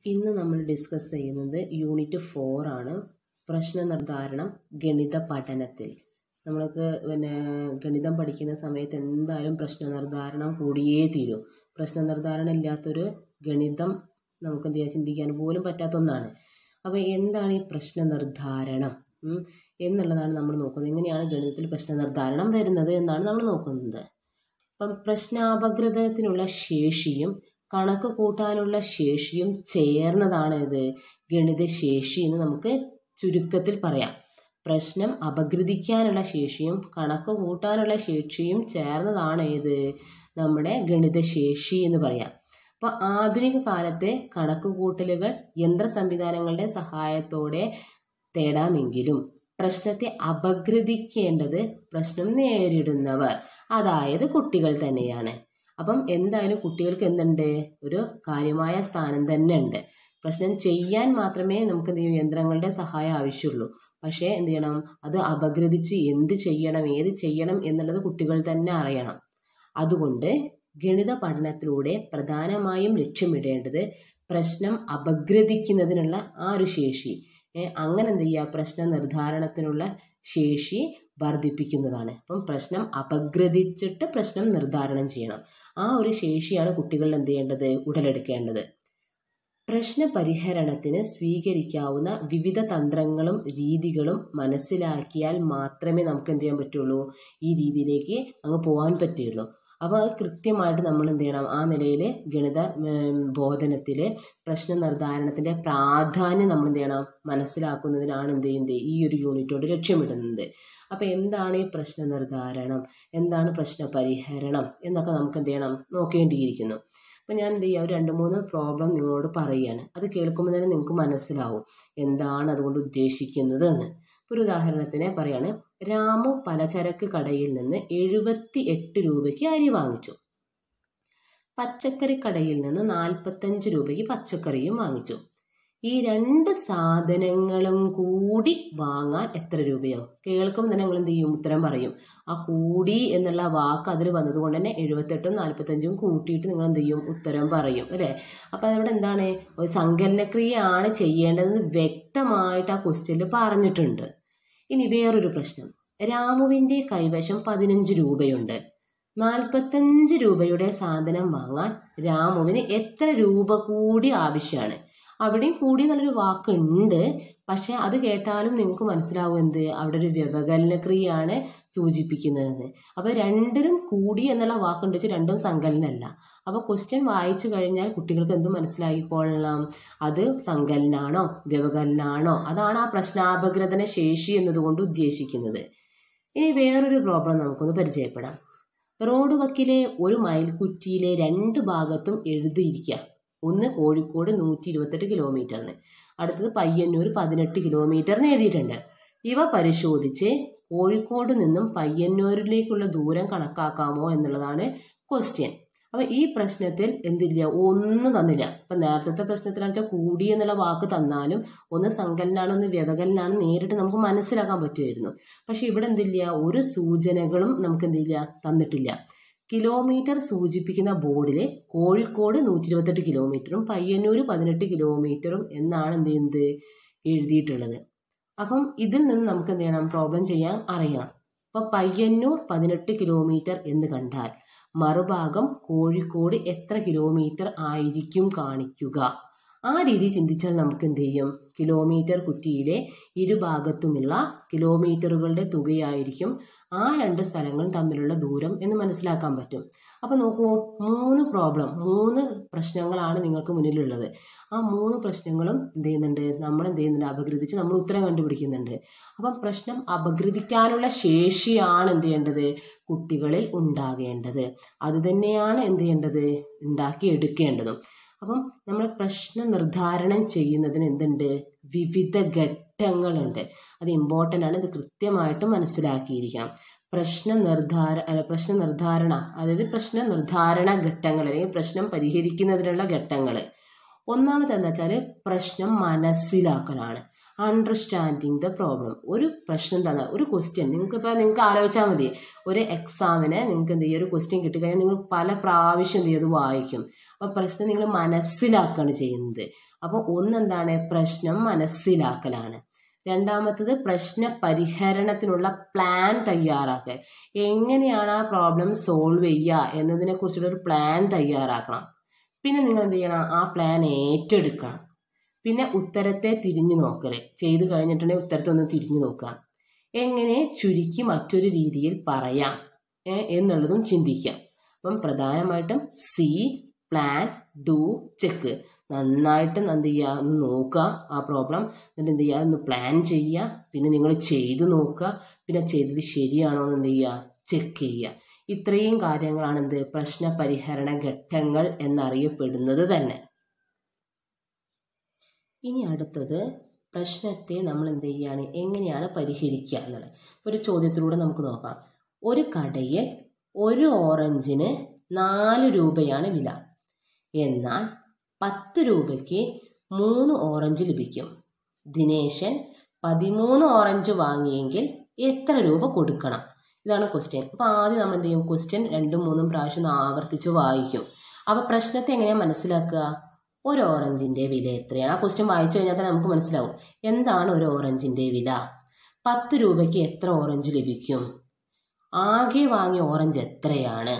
ഇന്ന് നമ്മൾ ഡിസ്കസ് ചെയ്യുന്നത് യൂണിറ്റ് ഫോർ ആണ് പ്രശ്ന നിർദ്ധാരണം ഗണിത പഠനത്തിൽ നമ്മൾക്ക് പിന്നെ ഗണിതം പഠിക്കുന്ന സമയത്ത് എന്തായാലും പ്രശ്ന നിർദ്ധാരണം കൂടിയേ തീരൂ പ്രശ്ന നിർദ്ധാരണം ഇല്ലാത്തൊരു ഗണിതം നമുക്ക് എന്ത് ചെയ്യാൻ ചിന്തിക്കാൻ പോലും പറ്റാത്ത ഒന്നാണ് അപ്പോൾ എന്താണ് ഈ പ്രശ്ന നിർദ്ധാരണം ഉം, എന്നുള്ളതാണ് നമ്മൾ നോക്കുന്നത് എങ്ങനെയാണ് ഗണിതത്തിൽ പ്രശ്ന നിർദ്ധാരണം വരുന്നത് എന്നാണ് നമ്മൾ നോക്കുന്നത് അപ്പം പ്രശ്നാപഗ്രഥനത്തിനുള്ള ശേഷിയും കണക്ക് കൂട്ടാനുള്ള ശേഷിയും ചേർന്നതാണ് ഇത് ഗണിത ശേഷി എന്ന് നമുക്ക് ചുരുക്കത്തിൽ പറയാം പ്രശ്നം അപഗ്രഥിക്കാനുള്ള ശേഷിയും കണക്ക് കൂട്ടാനുള്ള ശേഷിയും ചേർന്നതാണ് ഏത് നമ്മുടെ ഗണിത ശേഷി എന്ന് പറയാം അപ്പോൾ ആധുനിക കാലത്തെ കണക്ക് കൂട്ടലുകൾ യന്ത്ര സംവിധാനങ്ങളുടെ സഹായത്തോടെ തേടാമെങ്കിലും പ്രശ്നത്തെ അപഗ്രഥിക്കേണ്ടത് പ്രശ്നം നേരിടുന്നവർ അതായത് കുട്ടികൾ തന്നെയാണ് അപ്പം എന്തായാലും കുട്ടികൾക്ക് എന്തുണ്ട് ഒരു കാര്യമായ സ്ഥാനം തന്നെ ഉണ്ട് പ്രശ്നം ചെയ്യാൻ മാത്രമേ നമുക്ക് എന്ത് ചെയ്യും യന്ത്രങ്ങളുടെ സഹായം ആവശ്യമുള്ളൂ പക്ഷേ എന്ത് ചെയ്യണം അത് അപഗ്രഥിച്ച് എന്ത് ചെയ്യണം ഏത് ചെയ്യണം എന്നുള്ളത് കുട്ടികൾ തന്നെ അറിയണം അതുകൊണ്ട് ഗണിത പഠനത്തിലൂടെ പ്രധാനമായും ലക്ഷ്യമിടേണ്ടത് പ്രശ്നം അപഗ്രഥിക്കുന്നതിനുള്ള ആ ഒരു ശേഷി ഏ, അങ്ങനെ എന്ത് ചെയ്യുക പ്രശ്ന നിർദ്ധാരണത്തിനുള്ള ശേഷി വർദ്ധിപ്പിക്കുന്നതാണ് അപ്പം പ്രശ്നം അപഗ്രഥിച്ചിട്ട് പ്രശ്നം നിർദ്ധാരണം ചെയ്യണം ആ ഒരു ശേഷിയാണ് കുട്ടികളിൽ എന്ത് ചെയ്യേണ്ടത് ഉടലെടുക്കേണ്ടത് പ്രശ്ന പരിഹരണത്തിന് സ്വീകരിക്കാവുന്ന വിവിധ തന്ത്രങ്ങളും രീതികളും മനസ്സിലാക്കിയാൽ മാത്രമേ നമുക്ക് എന്ത് ചെയ്യാൻ പറ്റുള്ളൂ ഈ രീതിയിലേക്ക് അങ്ങ് പോകാൻ പറ്റുള്ളൂ അപ്പോൾ അത് കൃത്യമായിട്ട് നമ്മൾ എന്ത് ചെയ്യണം ആ നിലയിൽ ഗണിത ബോധനത്തിൽ പ്രശ്ന നിർദ്ധാരണത്തിൻ്റെ പ്രാധാന്യം നമ്മൾ എന്ത് ചെയ്യണം മനസ്സിലാക്കുന്നതിനാണ് എന്ത് ചെയ്യുന്നത് ഈ ഒരു യൂണിറ്റോട് ലക്ഷ്യമിടുന്നത് അപ്പോൾ എന്താണ് ഈ പ്രശ്ന നിർദ്ധാരണം എന്താണ് പ്രശ്ന പരിഹരണം എന്നൊക്കെ നമുക്ക് എന്ത് ചെയ്യണം നോക്കേണ്ടിയിരിക്കുന്നു അപ്പോൾ ഞാൻ എന്ത് ചെയ്യുക ഒരു രണ്ട് മൂന്ന് പ്രോബ്ലം നിങ്ങളോട് പറയുകയാണ് അത് കേൾക്കുമ്പോൾ തന്നെ നിങ്ങൾക്ക് മനസ്സിലാവും എന്താണ് അതുകൊണ്ട് ഉദ്ദേശിക്കുന്നത് എന്ന് ഇപ്പോൾ ഒരു ഉദാഹരണത്തിന് പറയാണ് രാമു പലചരക്ക് കടയിൽ നിന്ന് എഴുപത്തി എട്ട് രൂപയ്ക്ക് അരി വാങ്ങിച്ചു പച്ചക്കറി കടയിൽ നിന്ന് നാൽപ്പത്തഞ്ച് രൂപയ്ക്ക് പച്ചക്കറിയും വാങ്ങിച്ചു ഈ രണ്ട് സാധനങ്ങളും കൂടി വാങ്ങാൻ എത്ര രൂപയാവും കേൾക്കുമ്പോൾ തന്നെ നിങ്ങൾ എന്ത് ചെയ്യും ഉത്തരം പറയും ആ കൂടി എന്നുള്ള വാക്ക് അതിൽ വന്നതുകൊണ്ട് തന്നെ എഴുപത്തെട്ടും നാൽപ്പത്തഞ്ചും കൂട്ടിയിട്ട് നിങ്ങൾ എന്ത് ചെയ്യും ഉത്തരം പറയും അല്ലേ അപ്പം അവിടെ എന്താണ് ഒരു സങ്കലനക്രിയയാണ് ചെയ്യേണ്ടതെന്ന് വ്യക്തമായിട്ട് ആ ക്വസ്റ്റ്യനിൽ പറഞ്ഞിട്ടുണ്ട് ഇനി വേറൊരു പ്രശ്നം രാമുവിൻ്റെ കൈവശം പതിനഞ്ച് രൂപയുണ്ട് നാൽപ്പത്തഞ്ച് രൂപയുടെ സാധനം വാങ്ങാൻ രാമുവിന് എത്ര രൂപ കൂടി ആവശ്യമാണ് അവിടെയും കൂടി എന്നുള്ളൊരു വാക്കുണ്ട് പക്ഷെ അത് കേട്ടാലും നിങ്ങൾക്ക് മനസ്സിലാവും എന്ത് അവിടെ ഒരു വ്യവകലന ക്രിയയാണ് സൂചിപ്പിക്കുന്നതെന്ന് അപ്പോൾ രണ്ടിനും കൂടി എന്നുള്ള വാക്കുണ്ട് വെച്ചാൽ രണ്ടും സങ്കലനമല്ല അപ്പോൾ ക്വസ്റ്റ്യൻ വായിച്ചു കഴിഞ്ഞാൽ കുട്ടികൾക്ക് എന്ത് മനസ്സിലാക്കിക്കൊള്ളണം അത് സങ്കലനാണോ വ്യവകലനാണോ അതാണ് ആ പ്രശ്നാപഗ്രഥന ശേഷി എന്നതുകൊണ്ട് ഉദ്ദേശിക്കുന്നത് ഇനി വേറൊരു പ്രോബ്ലം നമുക്കൊന്ന് പരിചയപ്പെടാം റോഡ് വക്കിലെ ഒരു മയിൽക്കുറ്റിയിലെ രണ്ട് ഭാഗത്തും എഴുതിയിരിക്കുക ഒന്ന് കോഴിക്കോട് നൂറ്റി ഇരുപത്തെട്ട് കിലോമീറ്ററിന് അടുത്തത് പയ്യന്നൂർ പതിനെട്ട് കിലോമീറ്ററിന് എഴുതിയിട്ടുണ്ട് ഇവ പരിശോധിച്ച് കോഴിക്കോട് നിന്നും പയ്യന്നൂരിലേക്കുള്ള ദൂരം കണക്കാക്കാമോ എന്നുള്ളതാണ് ക്വസ്റ്റ്യൻ അപ്പോൾ ഈ പ്രശ്നത്തിൽ എന്തില്ല ഒന്നും തന്നില്ല ഇപ്പം നേരത്തെ പ്രശ്നത്തിലാണെന്ന് വെച്ചാൽ കൂടി എന്നുള്ള വാക്ക് തന്നാലും ഒന്ന് സങ്കലനാണ് ഒന്ന് വ്യവകലനാണ് നേരിട്ട് നമുക്ക് മനസ്സിലാക്കാൻ പറ്റുമായിരുന്നു പക്ഷേ ഇവിടെ എന്തില്ല ഒരു സൂചനകളും നമുക്ക് എന്തില്ല തന്നിട്ടില്ല കിലോമീറ്റർ സൂചിപ്പിക്കുന്ന ബോർഡിൽ കോഴിക്കോട് നൂറ്റി ഇരുപത്തെട്ട് കിലോമീറ്ററും പയ്യന്നൂർ പതിനെട്ട് കിലോമീറ്ററും എന്നാണ് എന്ത് ചെയ്യുന്നത് എഴുതിയിട്ടുള്ളത് അപ്പം ഇതിൽ നിന്ന് നമുക്ക് എന്ത് ചെയ്യണം പ്രോബ്ലം ചെയ്യാൻ അറിയണം അപ്പോൾ പയ്യന്നൂർ പതിനെട്ട് കിലോമീറ്റർ എന്ന് കണ്ടാൽ മറുഭാഗം കോഴിക്കോട് എത്ര കിലോമീറ്റർ ആയിരിക്കും കാണിക്കുക ആ രീതി ചിന്തിച്ചാൽ നമുക്ക് എന്ത് ചെയ്യും കിലോമീറ്റർ കുറ്റിയിലെ ഇരുഭാഗത്തുമുള്ള കിലോമീറ്ററുകളുടെ തുകയായിരിക്കും ആ രണ്ട് സ്ഥലങ്ങളും തമ്മിലുള്ള ദൂരം എന്ന് മനസ്സിലാക്കാൻ പറ്റും അപ്പോൾ നോക്കൂ മൂന്ന് പ്രോബ്ലം മൂന്ന് പ്രശ്നങ്ങളാണ് നിങ്ങൾക്ക് മുന്നിലുള്ളത് ആ മൂന്ന് പ്രശ്നങ്ങളും എന്ത് ചെയ്യുന്നുണ്ട് നമ്മൾ എന്ത് ചെയ്യുന്നുണ്ട് അപഗ്രഥിച്ച് നമ്മൾ ഉത്തരം കണ്ടുപിടിക്കുന്നുണ്ട് അപ്പം പ്രശ്നം അപഗ്രഥിക്കാനുള്ള ശേഷിയാണ് എന്ത് ചെയ്യേണ്ടത് കുട്ടികളിൽ ഉണ്ടാകേണ്ടത് അത് തന്നെയാണ് എന്ത് ചെയ്യേണ്ടത് ഉണ്ടാക്കി എടുക്കേണ്ടതും അപ്പം നമ്മൾ പ്രശ്ന നിർദ്ധാരണം ചെയ്യുന്നതിന് എന്തുണ്ട് വിവിധ ഘട്ടങ്ങളുണ്ട് അത് ഇമ്പോർട്ടൻ്റ് ആണ് ഇത് കൃത്യമായിട്ട് മനസ്സിലാക്കിയിരിക്കണം പ്രശ്ന നിർദ്ധാര അല്ല പ്രശ്ന നിർദ്ധാരണ അതായത് പ്രശ്ന നിർദ്ധാരണ ഘട്ടങ്ങൾ അല്ലെങ്കിൽ പ്രശ്നം പരിഹരിക്കുന്നതിനുള്ള ഘട്ടങ്ങൾ ഒന്നാമത് എന്താ വെച്ചാൽ പ്രശ്നം മനസ്സിലാക്കലാണ് അണ്ടർസ്റ്റാൻഡിങ് ദ പ്രോബ്ലം ഒരു പ്രശ്നം തന്നെ ഒരു ക്വസ്റ്റ്യൻ നിങ്ങൾക്ക് ഇപ്പോൾ നിങ്ങൾക്ക് ആലോചിച്ചാൽ മതി ഒരു എക്സാമിന് നിങ്ങൾക്ക് എന്ത് ചെയ്യും ഒരു ക്വസ്റ്റ്യൻ കിട്ടിക്കഴിഞ്ഞാൽ നിങ്ങൾ പല പ്രാവശ്യം എന്ത് ചെയ്യും അത് വായിക്കും അപ്പോൾ പ്രശ്നം നിങ്ങൾ മനസ്സിലാക്കുകയാണ് ചെയ്യുന്നത് അപ്പോൾ ഒന്നെന്താണ് പ്രശ്നം മനസ്സിലാക്കലാണ് രണ്ടാമത്തത് പ്രശ്ന പരിഹരണത്തിനുള്ള പ്ലാൻ തയ്യാറാക്കൽ എങ്ങനെയാണ് ആ പ്രോബ്ലം സോൾവ് ചെയ്യുക എന്നതിനെ കുറിച്ചുള്ള ഒരു പ്ലാൻ തയ്യാറാക്കണം പിന്നെ നിങ്ങൾ എന്ത് ചെയ്യണം ആ പ്ലാൻ ഏറ്റെടുക്കണം പിന്നെ ഉത്തരത്തെ തിരിഞ്ഞു നോക്കൽ ചെയ്ത് കഴിഞ്ഞിട്ടുണ്ടെങ്കിൽ ഉത്തരത്തെ ഒന്ന് തിരിഞ്ഞു നോക്കുക എങ്ങനെ ചുരുക്കി മറ്റൊരു രീതിയിൽ പറയാം ഏ, എന്നുള്ളതും ചിന്തിക്കാം അപ്പം പ്രധാനമായിട്ടും സി പ്ലാൻ ഡു ചെക്ക് നന്നായിട്ട് എന്ത് ചെയ്യുക ഒന്ന് നോക്കുക ആ പ്രോബ്ലം എന്നിട്ട് എന്ത് ചെയ്യുക ഒന്ന് പ്ലാൻ ചെയ്യുക പിന്നെ നിങ്ങൾ ചെയ്ത് നോക്കുക പിന്നെ ചെയ്തത് ശരിയാണോ എന്ന് എന്ത് ചെയ്യുക ചെക്ക് ചെയ്യുക ഇത്രയും കാര്യങ്ങളാണ് എന്ത് പ്രശ്ന പരിഹരണ ഘട്ടങ്ങൾ എന്നറിയപ്പെടുന്നത് തന്നെ ഇനി അടുത്തത് പ്രശ്നത്തെ നമ്മൾ എന്ത് ചെയ്യുകയാണ് എങ്ങനെയാണ് പരിഹരിക്കുക എന്നുള്ളത് ഒരു ചോദ്യത്തിലൂടെ നമുക്ക് നോക്കാം ഒരു കടയിൽ ഒരു ഓറഞ്ചിന് നാല് രൂപയാണ് വില എന്നാൽ പത്ത് രൂപയ്ക്ക് മൂന്ന് ഓറഞ്ച് ലഭിക്കും ദിനേശൻ പതിമൂന്ന് ഓറഞ്ച് വാങ്ങിയെങ്കിൽ എത്ര രൂപ കൊടുക്കണം ഇതാണ് ക്വസ്റ്റ്യൻ അപ്പോൾ ആദ്യം നമ്മൾ എന്ത് ചെയ്യും ക്വസ്റ്റ്യൻ രണ്ടും മൂന്നും പ്രാവശ്യം ഒന്ന് ആവർത്തിച്ച് വായിക്കും അപ്പോൾ പ്രശ്നത്തെ എങ്ങനെയാണ് മനസ്സിലാക്കുക ഒരു ഓറഞ്ചിൻ്റെ വില എത്രയാണ് ആ ക്വസ്റ്റ്യൻ വായിച്ചു കഴിഞ്ഞാൽ തന്നെ നമുക്ക് മനസ്സിലാവും എന്താണ് ഒരു ഓറഞ്ചിൻ്റെ വില പത്ത് രൂപയ്ക്ക് എത്ര ഓറഞ്ച് ലഭിക്കും ആകെ വാങ്ങിയ ഓറഞ്ച് എത്രയാണ്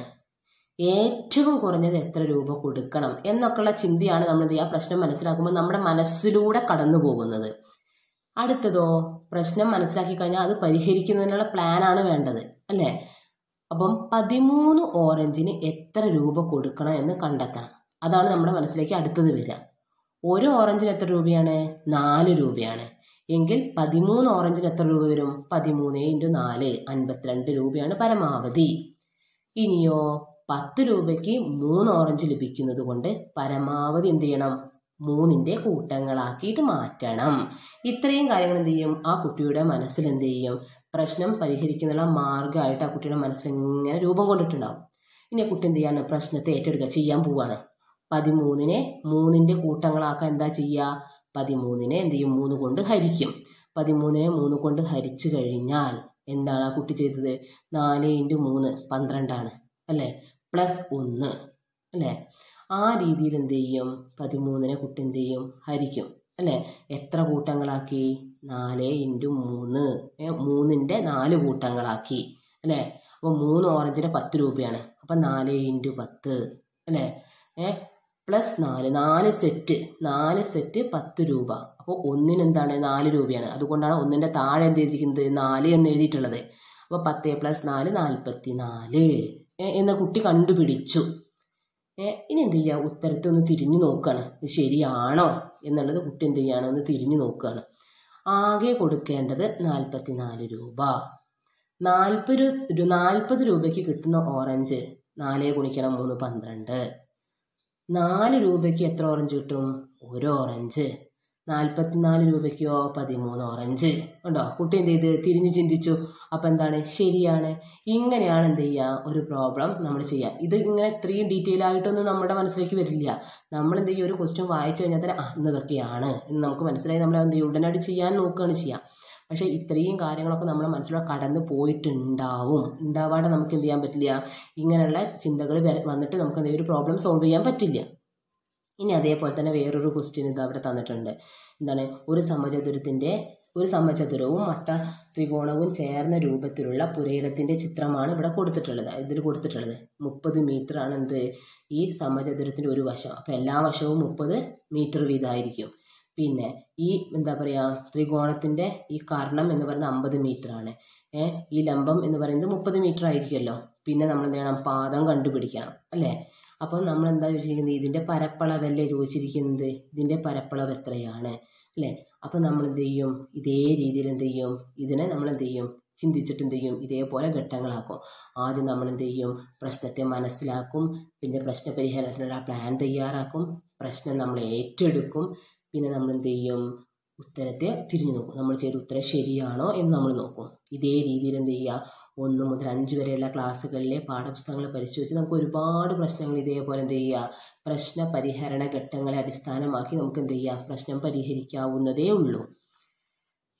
ഏറ്റവും കുറഞ്ഞത് എത്ര രൂപ കൊടുക്കണം എന്നൊക്കെയുള്ള ചിന്തയാണ് നമ്മൾ എന്ത് ചെയ്യുക പ്രശ്നം മനസ്സിലാക്കുമ്പോൾ നമ്മുടെ മനസ്സിലൂടെ കടന്നു പോകുന്നത് അടുത്തതോ പ്രശ്നം മനസ്സിലാക്കി കഴിഞ്ഞാൽ അത് പരിഹരിക്കുന്നതിനുള്ള പ്ലാനാണ് വേണ്ടത് അല്ലേ അപ്പം പതിമൂന്ന് ഓറഞ്ചിന് എത്ര രൂപ കൊടുക്കണം എന്ന് കണ്ടെത്തണം അതാണ് നമ്മുടെ മനസ്സിലേക്ക് അടുത്തത് വരിക ഒരു ഓറഞ്ചിന് എത്ര രൂപയാണ് നാല് രൂപയാണ് എങ്കിൽ പതിമൂന്ന് ഓറഞ്ചിന് എത്ര രൂപ വരും പതിമൂന്ന് ഇൻറ്റു നാല് അൻപത്തിരണ്ട് രൂപയാണ് പരമാവധി ഇനിയോ പത്ത് രൂപയ്ക്ക് മൂന്ന് ഓറഞ്ച് ലഭിക്കുന്നത് കൊണ്ട് പരമാവധി എന്ത് ചെയ്യണം മൂന്നിൻ്റെ കൂട്ടങ്ങളാക്കിയിട്ട് മാറ്റണം ഇത്രയും കാര്യങ്ങൾ എന്ത് ചെയ്യും ആ കുട്ടിയുടെ മനസ്സിൽ എന്ത് ചെയ്യും പ്രശ്നം പരിഹരിക്കുന്നതിനുള്ള മാർഗമായിട്ട് ആ കുട്ടിയുടെ മനസ്സിൽ ഇങ്ങനെ രൂപം കൊണ്ടിട്ടുണ്ടാവും ഇനി ആ കുട്ടി എന്ത് ചെയ്യാണ് പ്രശ്നത്തെ ഏറ്റെടുക്കുക ചെയ്യാൻ പോവാണ് പതിമൂന്നിനെ മൂന്നിൻ്റെ കൂട്ടങ്ങളാക്കാൻ എന്താ ചെയ്യുക പതിമൂന്നിനെ എന്ത് ചെയ്യും മൂന്ന് കൊണ്ട് ഹരിക്കും പതിമൂന്നിനെ മൂന്ന് കൊണ്ട് ഹരിച്ചു കഴിഞ്ഞാൽ എന്താണ് ആ കുട്ടി ചെയ്തത് നാല് ഇൻറ്റു മൂന്ന് പന്ത്രണ്ടാണ് അല്ലേ പ്ലസ് ഒന്ന് അല്ലേ ആ രീതിയിൽ എന്ത് ചെയ്യും പതിമൂന്നിനെ കുട്ടി എന്ത് ചെയ്യും ഹരിക്കും അല്ലേ എത്ര കൂട്ടങ്ങളാക്കി നാല് ഇൻറ്റു മൂന്ന് ഏ, മൂന്നിൻ്റെ നാല് കൂട്ടങ്ങളാക്കി അല്ലേ അപ്പോൾ മൂന്ന് ഓറഞ്ചിന് പത്ത് രൂപയാണ് അപ്പം നാല് ഇൻറ്റു പത്ത് അല്ലേ ഏ പ്ലസ് നാല് നാല് സെറ്റ് നാല് സെറ്റ് പത്ത് രൂപ അപ്പോൾ ഒന്നിന് എന്താണ് നാല് രൂപയാണ് അതുകൊണ്ടാണ് ഒന്നിൻ്റെ താഴെ എന്ത് ചെയ്തിരിക്കുന്നത് നാല് എന്ന് എഴുതിയിട്ടുള്ളത് അപ്പോൾ പത്ത് പ്ലസ് നാല് നാൽപ്പത്തി നാല് എന്ന കുട്ടി കണ്ടുപിടിച്ചു ഏ, ഇനി എന്ത് ചെയ്യുക ഉത്തരത്തെ ഒന്ന് തിരിഞ്ഞു നോക്കുകയാണ് ഇത് ശരിയാണോ എന്നുള്ളത് കുട്ടി എന്ത് ചെയ്യുകയാണ് ഒന്ന് തിരിഞ്ഞു നോക്കുകയാണ് ആകെ കൊടുക്കേണ്ടത് നാൽപ്പത്തി നാല് രൂപ നാൽപ്പത് രൂ നാൽപ്പത് രൂപയ്ക്ക് കിട്ടുന്ന ഓറഞ്ച് നാല് ഗുണിക്കണം മൂന്ന് പന്ത്രണ്ട് നാല് രൂപയ്ക്ക് എത്ര ഓറഞ്ച് കിട്ടും ഒരു ഓറഞ്ച് നാൽപ്പത്തിനാല് രൂപയ്ക്കോ പതിമൂന്ന് ഓറഞ്ച് ഉണ്ടോ കുട്ടി എന്ത് ചെയ്ത് തിരിഞ്ഞ് ചിന്തിച്ചു അപ്പം എന്താണ് ശരിയാണ് ഇങ്ങനെയാണ് എന്ത് ചെയ്യുക ഒരു പ്രോബ്ലം നമ്മൾ ചെയ്യുക ഇത് ഇങ്ങനെ ഇത്രയും ഡീറ്റെയിൽ ആയിട്ടൊന്നും നമ്മുടെ മനസ്സിലേക്ക് വരില്ല നമ്മൾ എന്ത് ചെയ്യും ഒരു ക്വസ്റ്റ്യൻ വായിച്ചു കഴിഞ്ഞാൽ തന്നെ ആ ഇന്നതൊക്കെയാണ് എന്ന് നമുക്ക് മനസ്സിലായി നമ്മൾ എന്ത് ചെയ്യും ഉടനടി ചെയ്യാൻ നോക്കുകയാണ് ചെയ്യുക പക്ഷേ ഇത്രയും കാര്യങ്ങളൊക്കെ നമ്മുടെ മനസ്സിലൂടെ കടന്നു പോയിട്ടുണ്ടാവും ഉണ്ടാവാതെ നമുക്ക് എന്ത് ചെയ്യാൻ പറ്റില്ല ഇങ്ങനെയുള്ള ചിന്തകൾ വന്നിട്ട് നമുക്ക് എന്തെങ്കിലും ഒരു പ്രോബ്ലം സോൾവ് ചെയ്യാൻ പറ്റില്ല ഇനി അതേപോലെ തന്നെ വേറൊരു ക്വസ്റ്റ്യൻ ഇത് അവിടെ തന്നിട്ടുണ്ട് എന്താണ് ഒരു സമചതുരത്തിൻ്റെ ഒരു സമചതുരവും മട്ട ത്രികോണവും ചേർന്ന രൂപത്തിലുള്ള പുരയിടത്തിൻ്റെ ചിത്രമാണ് ഇവിടെ കൊടുത്തിട്ടുള്ളത് ഇതിൽ കൊടുത്തിട്ടുള്ളത് മുപ്പത് മീറ്റർ ആണ് എന്ത് ഈ സമചതുരത്തിൻ്റെ ഒരു വശം അപ്പോൾ എല്ലാ വശവും മുപ്പത് മീറ്റർ വീതമായിരിക്കും പിന്നെ ഈ എന്താ പറയുക ത്രികോണത്തിൻ്റെ ഈ കർണം എന്ന് പറയുന്നത് അമ്പത് മീറ്റർ ആണ് ഏ ഈ ലംബം എന്ന് പറയുന്നത് മുപ്പത് മീറ്റർ ആയിരിക്കുമല്ലോ പിന്നെ നമ്മൾ എന്ത് ചെയ്യണം പാദം കണ്ടുപിടിക്കണം അല്ലേ അപ്പം നമ്മൾ എന്താ ചോദിച്ചിരിക്കുന്നത് ഇതിൻ്റെ പരപ്പളവല്ലേ ചോദിച്ചിരിക്കുന്നത് ഇതിൻ്റെ പരപ്പളവ് എത്രയാണ് അല്ലേ അപ്പം നമ്മൾ എന്ത് ചെയ്യും ഇതേ രീതിയിൽ എന്ത് ചെയ്യും ഇതിനെ നമ്മൾ എന്ത് ചെയ്യും ചിന്തിച്ചിട്ട് എന്ത് ചെയ്യും ഇതേപോലെ ഘട്ടങ്ങളാക്കും ആദ്യം നമ്മൾ എന്ത് ചെയ്യും പ്രശ്നത്തെ മനസ്സിലാക്കും പിന്നെ പ്രശ്ന പരിഹാരത്തിനുള്ള പ്ലാൻ തയ്യാറാക്കും പ്രശ്നം നമ്മൾ ഏറ്റെടുക്കും പിന്നെ നമ്മൾ എന്ത് ചെയ്യും ഉത്തരത്തെ തിരിഞ്ഞു നോക്കും നമ്മൾ ചെയ്ത ഉത്തരം ശരിയാണോ എന്ന് നമ്മൾ നോക്കും ഇതേ രീതിയിൽ എന്ത് ചെയ്യുക ഒന്ന് മുതൽ അഞ്ച് വരെയുള്ള ക്ലാസ്സുകളിലെ പാഠപുസ്തകങ്ങൾ പരിശോധിച്ച് നമുക്ക് ഒരുപാട് പ്രശ്നങ്ങൾ ഇതേപോലെ എന്ത് ചെയ്യുക പ്രശ്ന പരിഹരണ ഘട്ടങ്ങളെ അടിസ്ഥാനമാക്കി നമുക്ക് എന്ത് ചെയ്യാം പ്രശ്നം പരിഹരിക്കാവുന്നതേ ഉള്ളൂ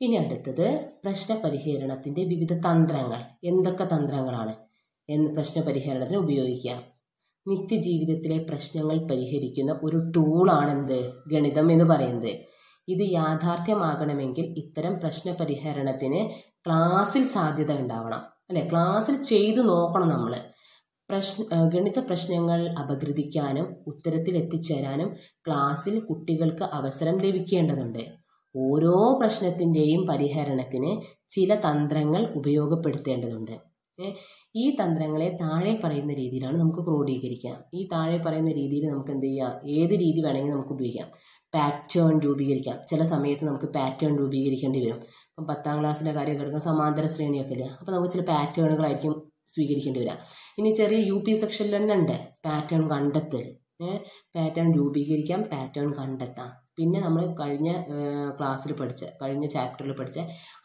ഇനി അടുത്തത് പ്രശ്നപരിഹരണത്തിൻ്റെ വിവിധ തന്ത്രങ്ങൾ എന്തൊക്കെ തന്ത്രങ്ങളാണ് എന്ന് പ്രശ്നപരിഹരണത്തിന് ഉപയോഗിക്കുക നിത്യജീവിതത്തിലെ പ്രശ്നങ്ങൾ പരിഹരിക്കുന്ന ഒരു ടൂളാണെന്ത് ഗണിതം എന്ന് പറയുന്നത് ഇത് യാഥാർത്ഥ്യമാകണമെങ്കിൽ ഇത്തരം പ്രശ്നപരിഹരണത്തിന് ക്ലാസ്സിൽ സാധ്യത ഉണ്ടാവണം അല്ലെ ക്ലാസ്സിൽ ചെയ്തു നോക്കണം നമ്മൾ പ്രശ്ന ഏഹ് ഗണിത പ്രശ്നങ്ങൾ അപഗ്രഥിക്കാനും ഉത്തരത്തിൽ എത്തിച്ചേരാനും ക്ലാസ്സിൽ കുട്ടികൾക്ക് അവസരം ലഭിക്കേണ്ടതുണ്ട് ഓരോ പ്രശ്നത്തിൻ്റെയും പരിഹരണത്തിന് ചില തന്ത്രങ്ങൾ ഉപയോഗപ്പെടുത്തേണ്ടതുണ്ട് ഏ, ഈ തന്ത്രങ്ങളെ താഴെ പറയുന്ന രീതിയിലാണ് നമുക്ക് ക്രോഡീകരിക്കാം ഈ താഴെ പറയുന്ന രീതിയിൽ നമുക്ക് എന്ത് ചെയ്യാം ഏത് രീതി വേണമെങ്കിൽ നമുക്ക് ഉപയോഗിക്കാം പാറ്റേൺ രൂപീകരിക്കാം ചില സമയത്ത് നമുക്ക് പാറ്റേൺ രൂപീകരിക്കേണ്ടി വരും ഇപ്പം പത്താം ക്ലാസ്സിലെ കാര്യമൊക്കെ എടുക്കുന്ന സമാന്തര ശ്രേണിയൊക്കെ ഇല്ലേ അപ്പോൾ നമുക്ക് ചില പാറ്റേണുകളായിരിക്കും സ്വീകരിക്കേണ്ടി വരിക ഇനി ചെറിയ യു പി സെക്ഷനിൽ തന്നെ ഉണ്ട് പാറ്റേൺ കണ്ടെത്തൽ പാറ്റേൺ രൂപീകരിക്കാം പാറ്റേൺ കണ്ടെത്താം പിന്നെ നമ്മൾ കഴിഞ്ഞ ക്ലാസ്സിൽ പഠിച്ച കഴിഞ്ഞ ചാപ്റ്ററിൽ പഠിച്ച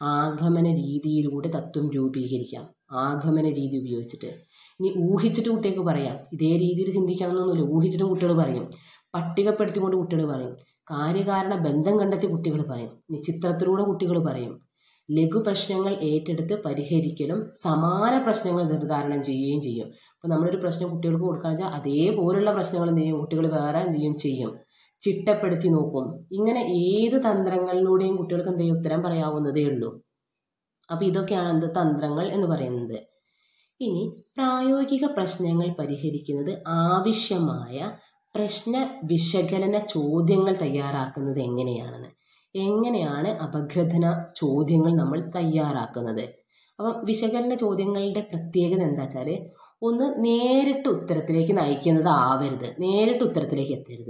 ആഗമന രീതിയിലൂടെ തത്വം രൂപീകരിക്കാം ആഗമന രീതി ഉപയോഗിച്ചിട്ട് ഇനി ഊഹിച്ചിട്ട് കുട്ടികൾക്ക് പറയാം ഇതേ രീതിയിൽ ചിന്തിക്കണം എന്നൊന്നുമില്ല ഊഹിച്ചിട്ടും കുട്ടികൾ പറയും പട്ടികപ്പെടുത്തിക്കൊണ്ട് കുട്ടികൾ പറയും കാര്യകാരണ ബന്ധം കണ്ടെത്തി കുട്ടികൾ പറയും ഇനി ചിത്രത്തിലൂടെ കുട്ടികൾ പറയും ലഘു പ്രശ്നങ്ങൾ ഏറ്റെടുത്ത് പരിഹരിക്കലും സമാന പ്രശ്നങ്ങൾ നിർദ്ധാരണം ചെയ്യുകയും ചെയ്യും അപ്പോൾ നമ്മളൊരു പ്രശ്നം കുട്ടികൾക്ക് കൊടുക്കുകയാണെന്ന് വെച്ചാൽ അതേപോലുള്ള പ്രശ്നങ്ങൾ എന്ത് ചെയ്യും കുട്ടികൾ വേറെ എന്ത് ചെയ്യും ചെയ്യും ചിട്ടപ്പെടുത്തി നോക്കും ഇങ്ങനെ ഏത് തന്ത്രങ്ങളിലൂടെയും കുട്ടികൾക്ക് എന്ത് ചെയ്യും ഉത്തരം പറയാവുന്നതേ ഉള്ളൂ അപ്പോൾ ഇതൊക്കെയാണ് എന്ത് തന്ത്രങ്ങൾ എന്ന് പറയുന്നത് ഇനി പ്രായോഗിക പ്രശ്നങ്ങൾ പരിഹരിക്കുന്നത് ആവശ്യമായ പ്രശ്ന വിശകലന ചോദ്യങ്ങൾ തയ്യാറാക്കുന്നത് എങ്ങനെയാണെന്ന് എങ്ങനെയാണ് അപഗ്രഥന ചോദ്യങ്ങൾ നമ്മൾ തയ്യാറാക്കുന്നത് അപ്പം വിശകലന ചോദ്യങ്ങളുടെ പ്രത്യേകത എന്താ വെച്ചാൽ ഒന്ന് നേരിട്ട് ഉത്തരത്തിലേക്ക് നയിക്കുന്നത് ആവരുത് നേരിട്ട് ഉത്തരത്തിലേക്ക് എത്തരുത്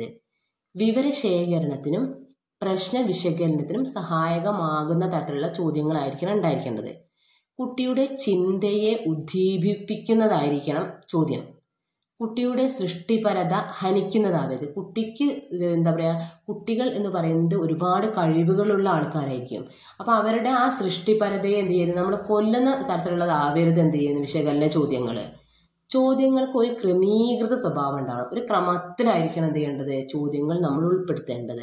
വിവരശേഖരണത്തിനും പ്രശ്ന വിശകലനത്തിനും സഹായകമാകുന്ന തരത്തിലുള്ള ചോദ്യങ്ങളായിരിക്കണം ഉണ്ടായിരിക്കേണ്ടത് കുട്ടിയുടെ ചിന്തയെ ഉദ്ദീപിപ്പിക്കുന്നതായിരിക്കണം ചോദ്യം കുട്ടിയുടെ സൃഷ്ടിപരത ഹനിക്കുന്നതാവരുത് കുട്ടിക്ക് ഇത് എന്താ പറയുക കുട്ടികൾ എന്ന് പറയുന്നത് ഒരുപാട് കഴിവുകളുള്ള ആൾക്കാരായിരിക്കും അപ്പോൾ അവരുടെ ആ സൃഷ്ടിപരതയെ എന്ത് ചെയ്യുന്നത് നമ്മൾ കൊല്ലുന്ന തരത്തിലുള്ളതാവരുത് എന്ത് ചെയ്യുന്നു വിശകലന ചോദ്യങ്ങൾ ചോദ്യങ്ങൾക്ക് ഒരു ക്രമീകൃത സ്വഭാവം ഉണ്ടാവണം ഒരു ക്രമത്തിലായിരിക്കണം എന്ത് ചെയ്യേണ്ടത് ചോദ്യങ്ങൾ നമ്മൾ ഉൾപ്പെടുത്തേണ്ടത്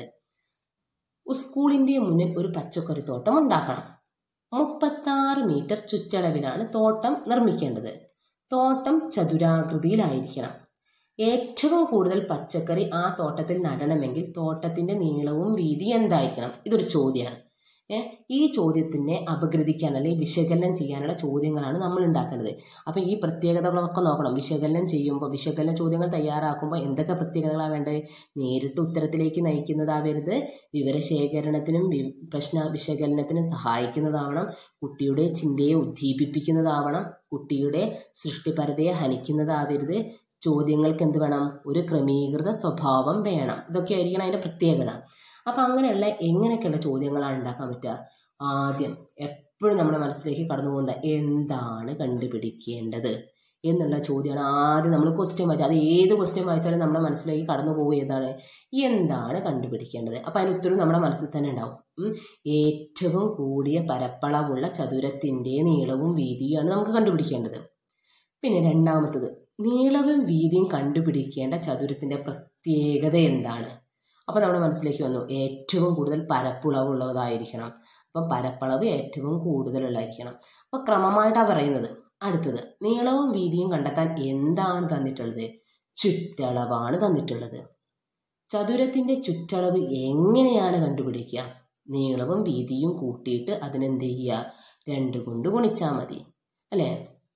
സ്കൂളിൻ്റെ മുന്നിൽ ഒരു പച്ചക്കറിത്തോട്ടം ഉണ്ടാക്കണം മുപ്പത്താറ് മീറ്റർ ചുറ്റളവിലാണ് തോട്ടം നിർമ്മിക്കേണ്ടത് തോട്ടം ചതുരാകൃതിയിലായിരിക്കണം ഏറ്റവും കൂടുതൽ പച്ചക്കറി ആ തോട്ടത്തിൽ നടണമെങ്കിൽ തോട്ടത്തിൻ്റെ നീളവും വീതി എന്തായിരിക്കണം ഇതൊരു ചോദ്യമാണ് ഏ ഈ ചോദ്യത്തിനെ അപഗ്രഥിക്കാൻ അല്ലെങ്കിൽ വിശകലനം ചെയ്യാനുള്ള ചോദ്യങ്ങളാണ് നമ്മൾ ഉണ്ടാക്കേണ്ടത് അപ്പോൾ ഈ പ്രത്യേകതകളൊക്കെ നോക്കണം വിശകലനം ചെയ്യുമ്പോൾ വിശകലന ചോദ്യങ്ങൾ തയ്യാറാക്കുമ്പോൾ എന്തൊക്കെ പ്രത്യേകതകളാണ് വേണ്ടത് നേരിട്ട് ഉത്തരത്തിലേക്ക് നയിക്കുന്നതാവരുത് വിവരശേഖരണത്തിനും വി പ്രശ്ന വിശകലനത്തിനും സഹായിക്കുന്നതാവണം കുട്ടിയുടെ ചിന്തയെ ഉദ്ദീപിപ്പിക്കുന്നതാവണം കുട്ടിയുടെ സൃഷ്ടിപരതയെ ഹനിക്കുന്നതാവരുത് ചോദ്യങ്ങൾക്ക് എന്ത് വേണം ഒരു ക്രമീകൃത സ്വഭാവം വേണം ഇതൊക്കെ ആയിരിക്കണം അതിൻ്റെ പ്രത്യേകത അപ്പം അങ്ങനെയുള്ള എങ്ങനെയൊക്കെയുള്ള ചോദ്യങ്ങളാണ് ഉണ്ടാക്കാൻ പറ്റുക ആദ്യം എപ്പോഴും നമ്മുടെ മനസ്സിലേക്ക് കടന്നു പോകുന്നത് എന്താണ് കണ്ടുപിടിക്കേണ്ടത് എന്നുള്ള ചോദ്യമാണ് ആദ്യം നമ്മൾ ക്വസ്റ്റ്യൻ വായിച്ചാൽ അത് ഏത് ക്വസ്റ്റ്യൻ വായിച്ചാലും നമ്മുടെ മനസ്സിലേക്ക് കടന്നു പോകുക ഏതാണ് എന്താണ് കണ്ടുപിടിക്കേണ്ടത് അപ്പോൾ അതിന് ഉത്തരവ് നമ്മുടെ മനസ്സിൽ തന്നെ ഉണ്ടാവും ഉം. ഏറ്റവും കൂടിയ പരപ്പളവുള്ള ചതുരത്തിൻ്റെ നീളവും വീതിയുമാണ് നമുക്ക് കണ്ടുപിടിക്കേണ്ടത് പിന്നെ രണ്ടാമത്തത് നീളവും വീതിയും കണ്ടുപിടിക്കേണ്ട ചതുരത്തിൻ്റെ പ്രത്യേകത എന്താണ് അപ്പോൾ നമ്മുടെ മനസ്സിലേക്ക് വന്നു ഏറ്റവും കൂടുതൽ പരപ്പളവുള്ളതായിരിക്കണം അപ്പം പരപ്പളവ് ഏറ്റവും കൂടുതലുള്ളതായിരിക്കണം അപ്പോൾ ക്രമമായിട്ടാണ് പറയുന്നത് അടുത്തത് നീളവും വീതിയും കണ്ടെത്താൻ എന്താണ് തന്നിട്ടുള്ളത് ചുറ്റളവാണ് തന്നിട്ടുള്ളത് ചതുരത്തിൻ്റെ ചുറ്റളവ് എങ്ങനെയാണ് കണ്ടുപിടിക്കുക നീളവും വീതിയും കൂട്ടിയിട്ട് അതിനെന്ത് ചെയ്യുക രണ്ട് കൊണ്ട് ഗുണിച്ചാൽ മതി അല്ലേ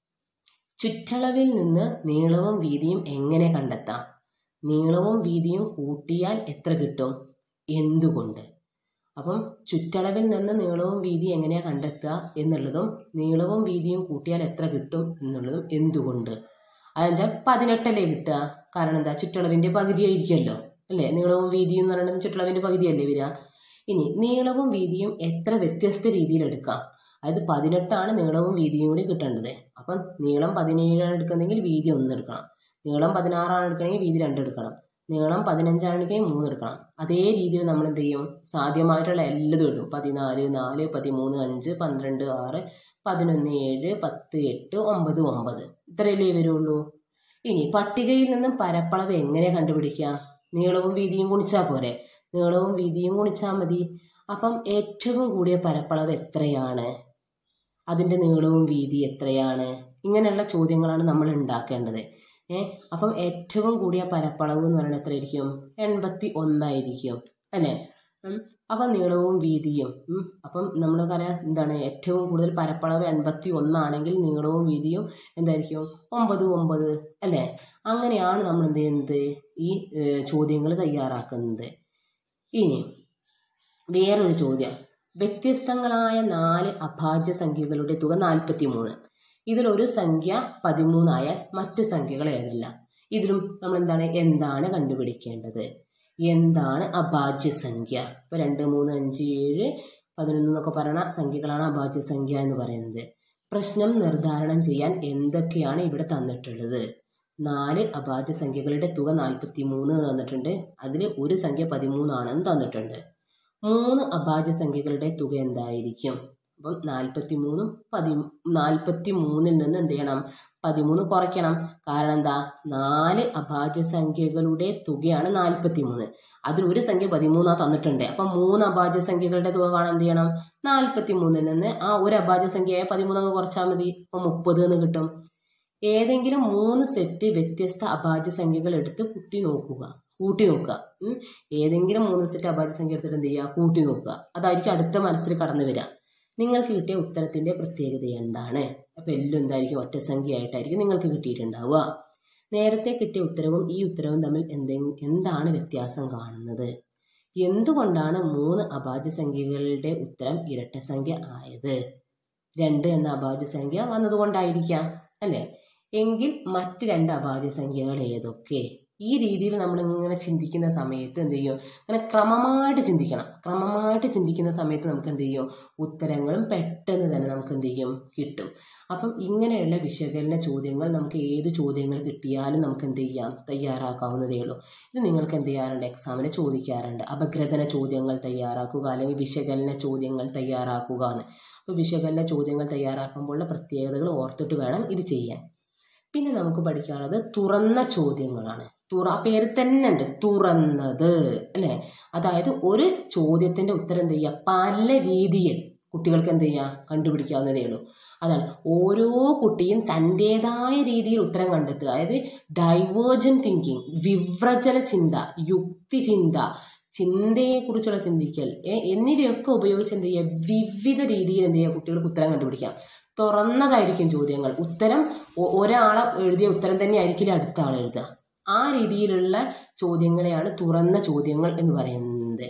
ചുറ്റളവിൽ നിന്ന് നീളവും വീതിയും എങ്ങനെ കണ്ടെത്താം നീളവും വീതിയും കൂട്ടിയാൽ എത്ര കിട്ടും എന്തുകൊണ്ട് അപ്പം ചുറ്റളവിൽ നിന്ന് നീളവും വീതിയും എങ്ങനെയാണ് കണ്ടെത്തുക എന്നുള്ളതും നീളവും വീതിയും കൂട്ടിയാൽ എത്ര കിട്ടും എന്നുള്ളതും എന്തുകൊണ്ട് അതെന്നുവെച്ചാൽ പതിനെട്ടല്ലേ കിട്ടുക കാരണം എന്താ ചുറ്റളവിൻ്റെ പകുതിയായിരിക്കുമല്ലോ അല്ലേ നീളവും വീതിയും എന്ന് പറയുന്നത് ചുറ്റളവിൻ്റെ പകുതിയല്ലേ വരിക ഇനി നീളവും വീതിയും എത്ര വ്യത്യസ്ത രീതിയിൽ എടുക്കാം അതായത് പതിനെട്ടാണ് നീളവും വീതിയും കൂടി കിട്ടേണ്ടത് അപ്പം നീളം പതിനേഴാണ് എടുക്കുന്നതെങ്കിൽ വീതി ഒന്ന് എടുക്കണം നീളം പതിനാറാണ് എടുക്കണമെങ്കിൽ വീതി രണ്ട് എടുക്കണം നീളം പതിനഞ്ചാണ് എടുക്കണമെങ്കിൽ മൂന്ന് എടുക്കണം അതേ രീതിയിൽ നമ്മൾ എന്ത് ചെയ്യും സാധ്യമായിട്ടുള്ള എല്ലതും എഴുതും പതിനാല് നാല് പതിമൂന്ന് അഞ്ച് പന്ത്രണ്ട് ആറ് പതിനൊന്ന് ഏഴ് പത്ത് എട്ട് ഒമ്പത് ഒമ്പത് ഇത്രയല്ലേ വരുള്ളൂ ഇനി പട്ടികയിൽ നിന്നും പരപ്പളവ് എങ്ങനെ കണ്ടുപിടിക്കുക നീളവും വീതിയും ഗുണിച്ചാൽ പോരെ നീളവും വീതിയും ഗുണിച്ചാൽ മതി അപ്പം ഏറ്റവും കൂടിയ പരപ്പളവ് എത്രയാണ് അതിൻ്റെ നീളവും വീതി എത്രയാണ് ഇങ്ങനെയുള്ള ചോദ്യങ്ങളാണ് നമ്മൾ ഉണ്ടാക്കേണ്ടത് ഏ അപ്പം ഏറ്റവും കൂടിയ പരപ്പളവ് എന്ന് പറയുന്നത് എത്രയായിരിക്കും എൺപത്തി ഒന്നായിരിക്കും അല്ലേ ഉം. അപ്പം നീളവും വീതിയും ഉം. അപ്പം നമ്മൾക്കറിയാം എന്താണ് ഏറ്റവും കൂടുതൽ പരപ്പളവ് എൺപത്തി ഒന്നാണെങ്കിൽ നീളവും വീതിയും എന്തായിരിക്കും ഒമ്പത് ഒമ്പത് അല്ലേ അങ്ങനെയാണ് നമ്മൾ എന്ത് ചെയ്യുന്നത് ഈ ചോദ്യങ്ങൾ തയ്യാറാക്കുന്നത് ഇനി വേറൊരു ചോദ്യം വ്യത്യസ്തങ്ങളായ നാല് അഭാജ്യ സംഖ്യകളുടെ തുക നാൽപ്പത്തി മൂന്ന് ഇതിലൊരു സംഖ്യ പതിമൂന്നായാൽ മറ്റ് സംഖ്യകൾ ഏതല്ല ഇതിലും നമ്മൾ എന്താണ് എന്താണ് കണ്ടുപിടിക്കേണ്ടത് എന്താണ് അഭാജ്യ സംഖ്യ ഇപ്പോൾ രണ്ട് മൂന്ന് അഞ്ച് ഏഴ് പതിനൊന്ന് എന്നൊക്കെ പറയുന്ന സംഖ്യകളാണ് അഭാജ്യ സംഖ്യ എന്ന് പറയുന്നത് പ്രശ്നം നിർദ്ധാരണം ചെയ്യാൻ എന്തൊക്കെയാണ് ഇവിടെ തന്നിട്ടുള്ളത് നാല് അഭാജ്യ സംഖ്യകളുടെ തുക നാൽപ്പത്തി മൂന്ന് തന്നിട്ടുണ്ട് അതിൽ ഒരു സംഖ്യ പതിമൂന്നാണെന്ന് തന്നിട്ടുണ്ട് മൂന്ന് അഭാജ്യ സംഖ്യകളുടെ തുക എന്തായിരിക്കും അപ്പം നാൽപ്പത്തി മൂന്നും പതി നാൽപ്പത്തി മൂന്നിൽ നിന്ന് എന്ത് ചെയ്യണം പതിമൂന്ന് കുറയ്ക്കണം കാരണം എന്താ നാല് അഭാജ്യ സംഖ്യകളുടെ തുകയാണ് നാൽപ്പത്തി മൂന്ന് അതിൽ ഒരു സംഖ്യ പതിമൂന്നാ തന്നിട്ടുണ്ട് അപ്പം മൂന്ന് അഭാജ്യ സംഖ്യകളുടെ തുക കാണാൻ എന്ത് ചെയ്യണം നാൽപ്പത്തി മൂന്നിൽ നിന്ന് ആ ഒരു അഭാജ്യ സംഖ്യയായ പതിമൂന്നങ്ങ് കുറച്ചാൽ മതി അപ്പം മുപ്പത് എന്ന് കിട്ടും ഏതെങ്കിലും മൂന്ന് സെറ്റ് വ്യത്യസ്ത അഭാജ്യ സംഖ്യകൾ എടുത്ത് കൂട്ടി നോക്കുക കൂട്ടി നോക്കുക ഉം. ഏതെങ്കിലും മൂന്ന് സെറ്റ് അഭാജ്യ സംഖ്യ എടുത്തിട്ട് എന്ത് ചെയ്യുക കൂട്ടി നോക്കുക അതായിരിക്കും അടുത്ത മനസ്സിൽ കടന്നു വരിക നിങ്ങൾക്ക് കിട്ടിയ ഉത്തരത്തിൻ്റെ പ്രത്യേകത എന്താണ് അപ്പോൾ എല്ലാം എന്തായിരിക്കും ഒറ്റ സംഖ്യയായിട്ടായിരിക്കും നിങ്ങൾക്ക് കിട്ടിയിട്ടുണ്ടാവുക നേരത്തെ കിട്ടിയ ഉത്തരവും ഈ ഉത്തരവും തമ്മിൽ എന്തെ എന്താണ് വ്യത്യാസം കാണുന്നത് എന്തുകൊണ്ടാണ് മൂന്ന് അഭാജ്യ സംഖ്യകളുടെ ഉത്തരം ഇരട്ട സംഖ്യ ആയത് രണ്ട് എന്ന അഭാജ്യ സംഖ്യ വന്നതുകൊണ്ടായിരിക്കാം അല്ലേ എങ്കിൽ മറ്റ് രണ്ട് അഭാജ്യ സംഖ്യകൾ ഏതൊക്കെ ഈ രീതിയിൽ നമ്മൾ ഇങ്ങനെ ചിന്തിക്കുന്ന സമയത്ത് എന്ത് ചെയ്യും അങ്ങനെ ക്രമമായിട്ട് ചിന്തിക്കണം ക്രമമായിട്ട് ചിന്തിക്കുന്ന സമയത്ത് നമുക്ക് എന്ത് ചെയ്യും ഉത്തരങ്ങളും പെട്ടെന്ന് തന്നെ നമുക്ക് എന്ത് ചെയ്യും കിട്ടും അപ്പം ഇങ്ങനെയുള്ള വിശകലന ചോദ്യങ്ങൾ നമുക്ക് ഏത് ചോദ്യങ്ങൾ കിട്ടിയാലും നമുക്ക് എന്ത് ചെയ്യാം തയ്യാറാക്കാവുന്നതേ ഉള്ളൂ ഇത് നിങ്ങൾക്ക് എന്ത് ചെയ്യാറുണ്ട് എക്സാമിന് ചോദിക്കാറുണ്ട് അപഗ്രഥന ചോദ്യങ്ങൾ തയ്യാറാക്കുക അല്ലെങ്കിൽ വിശകലന ചോദ്യങ്ങൾ തയ്യാറാക്കുക എന്ന് അപ്പോൾ വിശകലന ചോദ്യങ്ങൾ തയ്യാറാക്കുമ്പോഴുള്ള പ്രത്യേകതകൾ ഓർത്തിട്ട് വേണം ഇത് ചെയ്യാൻ പിന്നെ നമുക്ക് പഠിക്കാനുള്ളത് തുറന്ന ചോദ്യങ്ങളാണ് തുറ ആ പേര് തന്നെ ഉണ്ട് തുറന്നത് അല്ലേ അതായത് ഒരു ചോദ്യത്തിൻ്റെ ഉത്തരം എന്ത് ചെയ്യുക പല രീതിയിൽ കുട്ടികൾക്ക് എന്ത് ചെയ്യുക കണ്ടുപിടിക്കാവുന്നതേ ഉള്ളൂ അതാണ് ഓരോ കുട്ടിയും തൻ്റേതായ രീതിയിൽ ഉത്തരം കണ്ടെത്തുക അതായത് ഡൈവേർജൻ തിങ്കിങ് വിവ്രജന ചിന്ത യുക്തി ചിന്ത ചിന്തയെക്കുറിച്ചുള്ള ചിന്തിക്കൽ ഏ, എന്നിവയൊക്കെ ഉപയോഗിച്ച് എന്ത് ചെയ്യുക വിവിധ രീതിയിൽ എന്ത് ചെയ്യുക കുട്ടികൾക്ക് ഉത്തരം കണ്ടുപിടിക്കാം തുറന്നതായിരിക്കും ചോദ്യങ്ങൾ ഉത്തരം ഒ- ഒരാളെ എഴുതിയ ഉത്തരം തന്നെ ആയിരിക്കില്ല അടുത്ത ആൾ എഴുതുക ആ രീതിയിലുള്ള ചോദ്യങ്ങളെയാണ് തുറന്ന ചോദ്യങ്ങൾ എന്ന് പറയുന്നത്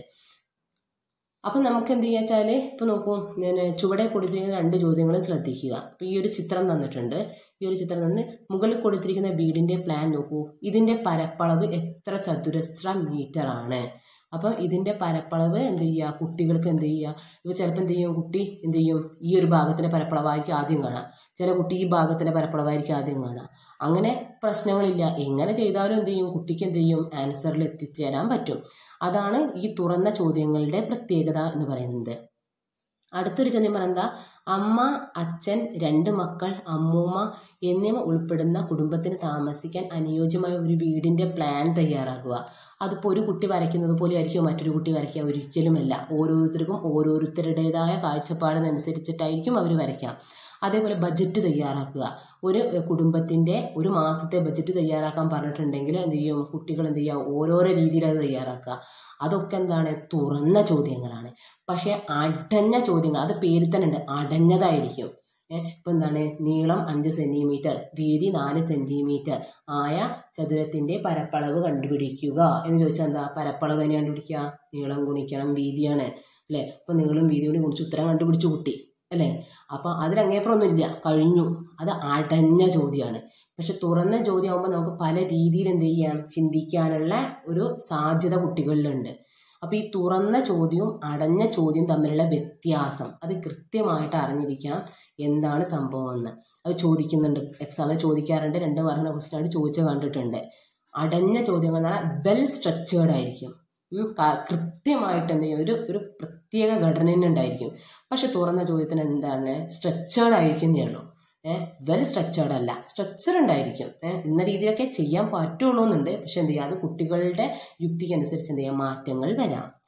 അപ്പം നമുക്ക് എന്ത് ചെയ്യുക വെച്ചാൽ ഇപ്പോൾ നോക്കൂ ഞാൻ ചുവടെ കൊടുത്തിരിക്കുന്ന രണ്ട് ചോദ്യങ്ങൾ ശ്രദ്ധിക്കുക അപ്പോൾ ഈ ഒരു ചിത്രം തന്നിട്ടുണ്ട് ഈ ഒരു ചിത്രം തന്നെ മുകളിൽ കൊടുത്തിരിക്കുന്ന വീടിൻ്റെ പ്ലാൻ നോക്കൂ ഇതിൻ്റെ പരപ്പളവ് എത്ര ചതുരശ്ര മീറ്റർ ആണ് അപ്പം ഇതിൻ്റെ പരപ്പളവ് എന്ത് ചെയ്യുക കുട്ടികൾക്ക് എന്ത് ചെയ്യുക ഇപ്പോൾ ചിലപ്പോൾ എന്ത് ചെയ്യും കുട്ടി എന്ത് ചെയ്യും ഈ ഒരു ഭാഗത്തിൻ്റെ പരപ്പളവായിരിക്കും ആദ്യം കാണാം ചില കുട്ടി ഈ ഭാഗത്തിൻ്റെ പരപ്പളവായിരിക്കും ആദ്യം കാണുക അങ്ങനെ പ്രശ്നങ്ങളില്ല എങ്ങനെ ചെയ്താലും എന്ത് ചെയ്യും കുട്ടിക്ക് എന്ത് ചെയ്യും ആൻസറിൽ എത്തിച്ചേരാൻ പറ്റും അതാണ് ഈ തുറന്ന ചോദ്യങ്ങളുടെ പ്രത്യേകത എന്ന് പറയുന്നത് അടുത്തൊരു ചോദ്യം പറയുന്നത് അമ്മ അച്ഛൻ രണ്ട് മക്കൾ അമ്മൂമ്മ എന്നിവ ഉൾപ്പെടുന്ന കുടുംബത്തിന് താമസിക്കാൻ അനുയോജ്യമായ ഒരു വീടിൻ്റെ പ്ലാൻ തയ്യാറാക്കുക അതിപ്പോൾ ഒരു കുട്ടി വരയ്ക്കുന്നത് പോലെ ആയിരിക്കും മറ്റൊരു കുട്ടി വരയ്ക്കുക ഒരിക്കലുമല്ല ഓരോരുത്തർക്കും ഓരോരുത്തരുടേതായ കാഴ്ചപ്പാടിനനുസരിച്ചിട്ടായിരിക്കും അവർ വരയ്ക്കാം അതേപോലെ ബജറ്റ് തയ്യാറാക്കുക ഒരു കുടുംബത്തിൻ്റെ ഒരു മാസത്തെ ബജറ്റ് തയ്യാറാക്കാൻ പറഞ്ഞിട്ടുണ്ടെങ്കിൽ എന്ത് ചെയ്യും കുട്ടികൾ എന്ത് ചെയ്യുക ഓരോരോ രീതിയിൽ അത് തയ്യാറാക്കുക അതൊക്കെ എന്താണ് തുറന്ന ചോദ്യങ്ങളാണ് പക്ഷേ അടഞ്ഞ ചോദ്യങ്ങൾ അത് പേരിൽ തന്നെ ഉണ്ട് അടഞ്ഞതായിരിക്കും ഇപ്പം എന്താണ് നീളം അഞ്ച് സെൻറ്റിമീറ്റർ വീതി നാല് സെൻറ്റിമീറ്റർ ആയ ചതുരത്തിൻ്റെ പരപ്പളവ് കണ്ടുപിടിക്കുക എന്ന് ചോദിച്ചാൽ എന്താ പരപ്പളവ് എങ്ങനെ കണ്ടുപിടിക്കുക നീളം ഗുണിക്കണം വീതിയാണ് അല്ലേ അപ്പോൾ നീളം വീതി കൂടി ഗുണിച്ച് ഉത്തരം കണ്ടുപിടിച്ചു കുട്ടി അല്ലേ അപ്പോൾ അതിലങ്ങേപ്പുറമൊന്നും ഇല്ല കഴിഞ്ഞു അത് അടഞ്ഞ ചോദ്യമാണ് പക്ഷെ തുറന്ന ചോദ്യമാകുമ്പോൾ നമുക്ക് പല രീതിയിൽ എന്ത് ചെയ്യാം ചിന്തിക്കാനുള്ള ഒരു സാധ്യത കുട്ടികളിലുണ്ട് അപ്പോൾ ഈ തുറന്ന ചോദ്യവും അടഞ്ഞ ചോദ്യവും തമ്മിലുള്ള വ്യത്യാസം അത് കൃത്യമായിട്ട് അറിഞ്ഞിരിക്കണം എന്താണ് സംഭവം എന്ന് അത് ചോദിക്കുന്നുണ്ട് എക്സാമിന് ചോദിക്കാറുണ്ട് രണ്ട് മാർക്കിന് ക്വസ്റ്റ്യനായിട്ട് ചോദിച്ച് കണ്ടിട്ടുണ്ട് അടഞ്ഞ ചോദ്യങ്ങൾ എന്ന് പറഞ്ഞാൽ വെൽ സ്ട്രക്ചേർഡ് ആയിരിക്കും ഉം, ക- കൃത്യമായിട്ട് എന്ത് ചെയ്യും ഒരു ഒരു പ്രത്യേക ഘടന തന്നെ ഉണ്ടായിരിക്കും പക്ഷെ തുറന്ന ചോദ്യത്തിന് എന്താണ് സ്ട്രക്ചേർഡ് ആയിരിക്കുന്നേ ഉള്ളൂ ഏഹ് വെൽ സ്ട്രക്ചേർഡ് അല്ല സ്ട്രക്ചർ ഉണ്ടായിരിക്കും ഏഹ് ഇന്ന രീതിയിലൊക്കെ ചെയ്യാൻ പറ്റുള്ളൂ എന്നുണ്ട് പക്ഷെ എന്ത് ചെയ്യുക അത് കുട്ടികളുടെ യുക്തിക്ക് അനുസരിച്ച് എന്ത് ചെയ്യാം മാറ്റങ്ങൾ വരാം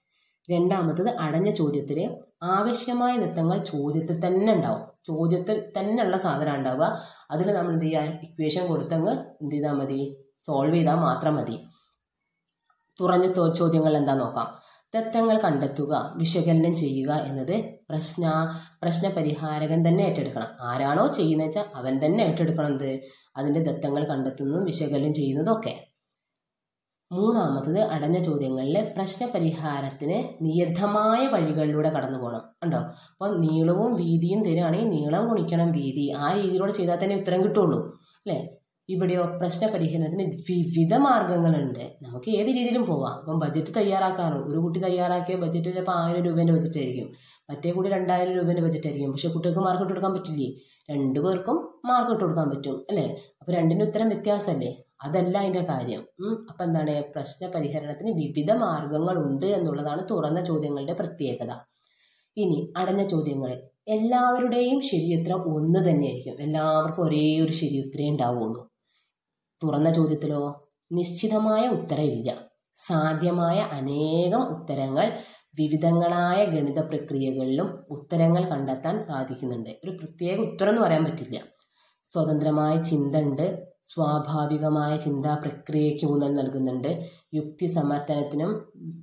രണ്ടാമത്തത് അടഞ്ഞ ചോദ്യത്തിൽ ആവശ്യമായ ദത്തങ്ങൾ ചോദ്യത്തിൽ തന്നെ ഉണ്ടാവും ചോദ്യത്തിൽ തന്നെ ഉള്ള സാധനം ഉണ്ടാവുക അതിൽ നമ്മൾ എന്ത് ചെയ്യുക ഇക്വേഷൻ കൊടുത്തങ്ങ് എന്ത് ചെയ്താൽ മതി സോൾവ് ചെയ്താൽ മാത്രം മതി തുറഞ്ഞ തോ- ചോദ്യങ്ങൾ എന്താ നോക്കാം ദത്തങ്ങൾ കണ്ടെത്തുക വിശകലനം ചെയ്യുക എന്നത് പ്രശ്ന പ്രശ്ന പരിഹാരകൻ തന്നെ ഏറ്റെടുക്കണം ആരാണോ ചെയ്യുന്നത് വെച്ചാൽ അവൻ തന്നെ ഏറ്റെടുക്കണം എന്ത് അതിൻ്റെ ദത്തങ്ങൾ കണ്ടെത്തുന്നതും വിശകലനം ചെയ്യുന്നതും ഒക്കെ മൂന്നാമത്തത് അടഞ്ഞ ചോദ്യങ്ങളിൽ പ്രശ്ന പരിഹാരത്തിന് നിയതമായ വഴികളിലൂടെ കടന്നു പോകണം ഉണ്ടോ അപ്പോൾ നീളവും വീതിയും തരികയാണെങ്കിൽ നീളം ഗുണിക്കണം വീതി ആ രീതിയിലൂടെ ചെയ്താൽ തന്നെ ഉത്തരം കിട്ടുള്ളൂ അല്ലേ ഇവിടെയോ പ്രശ്ന പരിഹരണത്തിന് വിവിധ മാർഗങ്ങളുണ്ട് നമുക്ക് ഏത് രീതിയിലും പോവാം അപ്പം ബജറ്റ് തയ്യാറാക്കാറോ ഒരു കുട്ടി തയ്യാറാക്കിയ ബജറ്റ് ചിലപ്പോൾ ആയിരം രൂപേൻ്റെ ബജറ്റ് ആയിരിക്കും മറ്റേ കുട്ടി രണ്ടായിരം രൂപേൻ്റെ ബജറ്റ് ആയിരിക്കും പക്ഷെ കുട്ടികൾക്ക് മാർക്ക് ഇട്ട് കൊടുക്കാൻ പറ്റില്ലേ രണ്ടു പേർക്കും മാർക്ക് ഇട്ട് കൊടുക്കാൻ പറ്റും അല്ലേ അപ്പോൾ രണ്ടിൻ്റെ ഉത്തരം വ്യത്യാസമല്ലേ അതല്ല അതിൻ്റെ കാര്യം ഉം. അപ്പം എന്താണ് പ്രശ്ന പരിഹരണത്തിന് വിവിധ മാർഗങ്ങളുണ്ട് എന്നുള്ളതാണ് തുറന്ന ചോദ്യങ്ങളുടെ പ്രത്യേകത ഇനി അടഞ്ഞ ചോദ്യങ്ങൾ എല്ലാവരുടെയും ശരിയുത്തരം ഒന്ന് തന്നെയായിരിക്കും എല്ലാവർക്കും ഒരേ ഒരു ശരിയുത്തരേ ഉണ്ടാവുള്ളൂ തുറന്ന ചോദ്യത്തിലോ നിശ്ചിതമായ ഉത്തരമില്ല സാധ്യമായ അനേകം ഉത്തരങ്ങൾ വിവിധങ്ങളായ ഗണിത പ്രക്രിയകളിലും ഉത്തരങ്ങൾ കണ്ടെത്താൻ സാധിക്കുന്നുണ്ട് ഒരു പ്രത്യേക ഉത്തരം എന്ന് പറയാൻ പറ്റില്ല സ്വതന്ത്രമായ ചിന്ത ഉണ്ട് സ്വാഭാവികമായ ചിന്താ പ്രക്രിയയ്ക്ക് ഊന്നൽ നൽകുന്നുണ്ട് യുക്തി സമർത്ഥനത്തിനും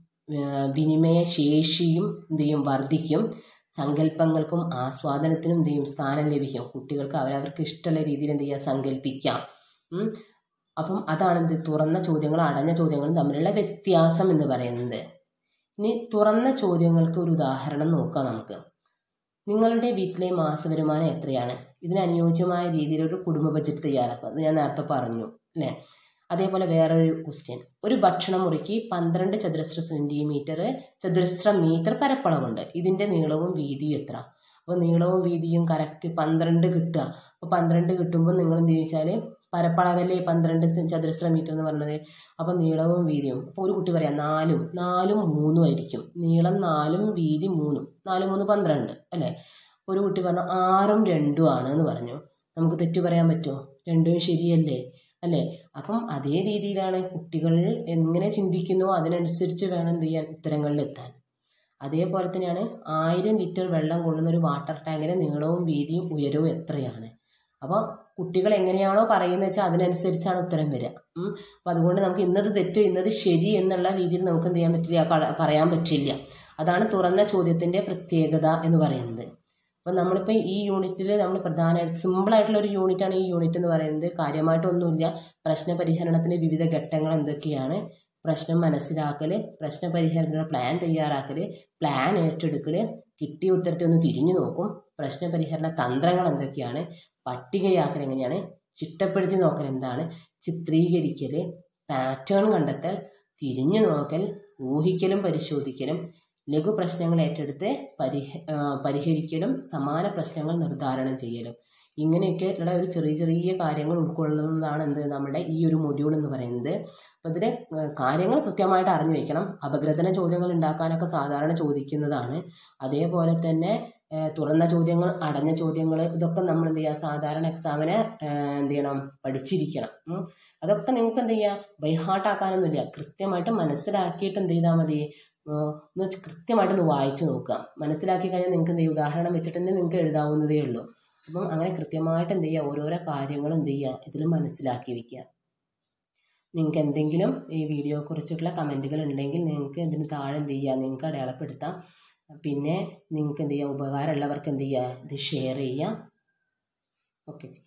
ആ, വിനിമയ ശേഷിയും എന്ത് ചെയ്യും വർദ്ധിക്കും സങ്കല്പങ്ങൾക്കും ആസ്വാദനത്തിനും എന്ത് ചെയ്യും സ്ഥാനം ലഭിക്കും കുട്ടികൾക്ക് അവരവർക്ക് ഇഷ്ടമുള്ള രീതിയിൽ എന്ത് ചെയ്യുക സങ്കല്പിക്കാം ഉം. അപ്പം അതാണ് എന്ത് തുറന്ന ചോദ്യങ്ങളും അടഞ്ഞ ചോദ്യങ്ങളും തമ്മിലുള്ള വ്യത്യാസം എന്ന് പറയുന്നത് ഇനി തുറന്ന ചോദ്യങ്ങൾക്ക് ഒരു ഉദാഹരണം നോക്കാം നമുക്ക് നിങ്ങളുടെ വീട്ടിലെ മാസവരുമാനം എത്രയാണ് ഇതിന് അനുയോജ്യമായ രീതിയിൽ ഒരു കുടുംബ ബജറ്റ് തയ്യാറാക്കുക അത് ഞാൻ നേരത്തെ പറഞ്ഞു അല്ലേ അതേപോലെ വേറൊരു ക്വസ്റ്റ്യൻ ഒരു ഭക്ഷണ മുറിക്ക് പന്ത്രണ്ട് ചതുരശ്ര സെൻറ്റിമീറ്റർ ചതുരശ്ര മീറ്റർ പരപ്പളവുണ്ട് ഇതിൻ്റെ നീളവും വീതിയും എത്ര അപ്പോൾ നീളവും വീതിയും കറക്റ്റ് പന്ത്രണ്ട് കിട്ടുക അപ്പോൾ പന്ത്രണ്ട് കിട്ടുമ്പോൾ നിങ്ങൾ എന്ത് ചോദിച്ചാൽ പരപ്പളവല്ലേ പന്ത്രണ്ട് സെ- ചതുരശ്ര മീറ്റർ എന്ന് പറഞ്ഞത് അപ്പോൾ നീളവും വീതിയും അപ്പോൾ ഒരു കുട്ടി പറയാം നാലും നാലും മൂന്നും ആയിരിക്കും നീളം നാലും വീതി മൂന്നും നാല് മൂന്ന് പന്ത്രണ്ട് അല്ലേ ഒരു കുട്ടി പറഞ്ഞു ആറും രണ്ടും ആണ് എന്ന് പറഞ്ഞു നമുക്ക് തെറ്റ് പറയാൻ പറ്റുമോ രണ്ടും ശരിയല്ലേ അല്ലേ അപ്പം അതേ രീതിയിലാണ് കുട്ടികൾ എങ്ങനെ ചിന്തിക്കുന്നുവോ അതിനനുസരിച്ച് വേണം എന്ത് ചെയ്യാൻ ഉത്തരങ്ങളിൽ എത്താൻ അതേപോലെ തന്നെയാണ് ആയിരം ലിറ്റർ വെള്ളം കൊള്ളുന്ന ഒരു വാട്ടർ ടാങ്കിൻ്റെ നീളവും വീതിയും ഉയരവും എത്രയാണ് അപ്പോൾ കുട്ടികൾ എങ്ങനെയാണോ പറയുന്നത് വെച്ചാൽ അതിനനുസരിച്ചാണ് ഉത്തരം വരിക ഉം. അപ്പോൾ അതുകൊണ്ട് നമുക്ക് ഇന്നത് തെറ്റ് ഇന്നത് ശരി എന്നുള്ള രീതിയിൽ നമുക്ക് എന്ത് ചെയ്യാൻ പറ്റില്ല കള- പറയാൻ പറ്റില്ല അതാണ് തുറന്ന ചോദ്യത്തിൻ്റെ പ്രത്യേകത എന്ന് പറയുന്നത് അപ്പോൾ നമ്മളിപ്പോൾ ഈ യൂണിറ്റിൽ നമ്മൾ പ്രധാനമായിട്ട് സിമ്പിളായിട്ടുള്ള ഒരു യൂണിറ്റാണ് ഈ യൂണിറ്റ് എന്ന് പറയുന്നത് കാര്യമായിട്ടൊന്നുമില്ല പ്രശ്ന പരിഹരണത്തിൻ്റെ വിവിധ ഘട്ടങ്ങൾ എന്തൊക്കെയാണ് പ്രശ്നം മനസ്സിലാക്കൽ പ്രശ്ന പരിഹരണത്തിനുള്ള പ്ലാൻ തയ്യാറാക്കൽ പ്ലാൻ ഏറ്റെടുക്കൽ കിട്ടിയ ഉത്തരത്തെ ഒന്ന് തിരിഞ്ഞു നോക്കും പ്രശ്ന പരിഹരണ തന്ത്രങ്ങൾ എന്തൊക്കെയാണ് പട്ടികയാക്കൽ എങ്ങനെയാണ് ചിട്ടപ്പെടുത്തി നോക്കൽ എന്താണ് ചിത്രീകരിക്കൽ പാറ്റേൺ കണ്ടെത്തൽ തിരിഞ്ഞു നോക്കൽ ഊഹിക്കലും പരിശോധിക്കലും ലഘു പ്രശ്നങ്ങൾ ഏറ്റെടുത്ത് പരിഹ ആ, പരിഹരിക്കലും സമാന പ്രശ്നങ്ങൾ നിർദ്ധാരണം ചെയ്യലും ഇങ്ങനെയൊക്കെ ഉള്ള ഒരു ചെറിയ ചെറിയ കാര്യങ്ങൾ ഉൾക്കൊള്ളുന്നതാണ് എന്ത് നമ്മുടെ ഈ ഒരു മൊഡ്യൂൾ എന്ന് പറയുന്നത് അപ്പോൾ ഇതിൽ കാര്യങ്ങൾ കൃത്യമായിട്ട് അറിഞ്ഞു വെക്കണം അപഗ്രഥന ചോദ്യങ്ങൾ ഉണ്ടാക്കാനൊക്കെ സാധാരണ ചോദിക്കുന്നതാണ് അതേപോലെ തന്നെ ആ, തുറന്ന ചോദ്യങ്ങൾ അടഞ്ഞ ചോദ്യങ്ങൾ ഇതൊക്കെ നമ്മൾ എന്ത് ചെയ്യുക സാധാരണ എക്സാമിന് എന്ത് ചെയ്യണം പഠിച്ചിരിക്കണം ഉം. അതൊക്കെ നിങ്ങൾക്ക് എന്ത് ചെയ്യുക ബൈഹാർട്ടാക്കാനൊന്നുമില്ല കൃത്യമായിട്ട് മനസ്സിലാക്കിയിട്ട് എന്ത് ചെയ്താൽ മതി ഉം, ഒന്ന് വെച്ച് കൃത്യമായിട്ട് ഒന്ന് വായിച്ചു നോക്കുക മനസ്സിലാക്കി കഴിഞ്ഞാൽ നിങ്ങൾക്ക് എന്ത് ചെയ്യും ഉദാഹരണം വെച്ചിട്ട് തന്നെ നിങ്ങൾക്ക് എഴുതാവുന്നതേ ഉള്ളൂ അപ്പം അങ്ങനെ കൃത്യമായിട്ട് എന്ത് ചെയ്യുക ഓരോരോ കാര്യങ്ങൾ എന്ത് ചെയ്യുക ഇതിൽ മനസ്സിലാക്കി വെക്കുക നിങ്ങൾക്ക് എന്തെങ്കിലും ഈ വീഡിയോയെ കുറിച്ചിട്ടുള്ള കമൻറ്റുകൾ ഉണ്ടെങ്കിൽ നിങ്ങൾക്ക് ഇതിന് താഴെ എന്ത് ചെയ്യുക നിങ്ങൾക്ക് അടയാളപ്പെടുത്താം പിന്നെ നിങ്ങൾക്ക് എന്ത് ചെയ്യുക ഉപകാരമുള്ളവർക്ക് എന്ത് ചെയ്യുക ഇത് ഷെയർ ചെയ്യുക ഓക്കെ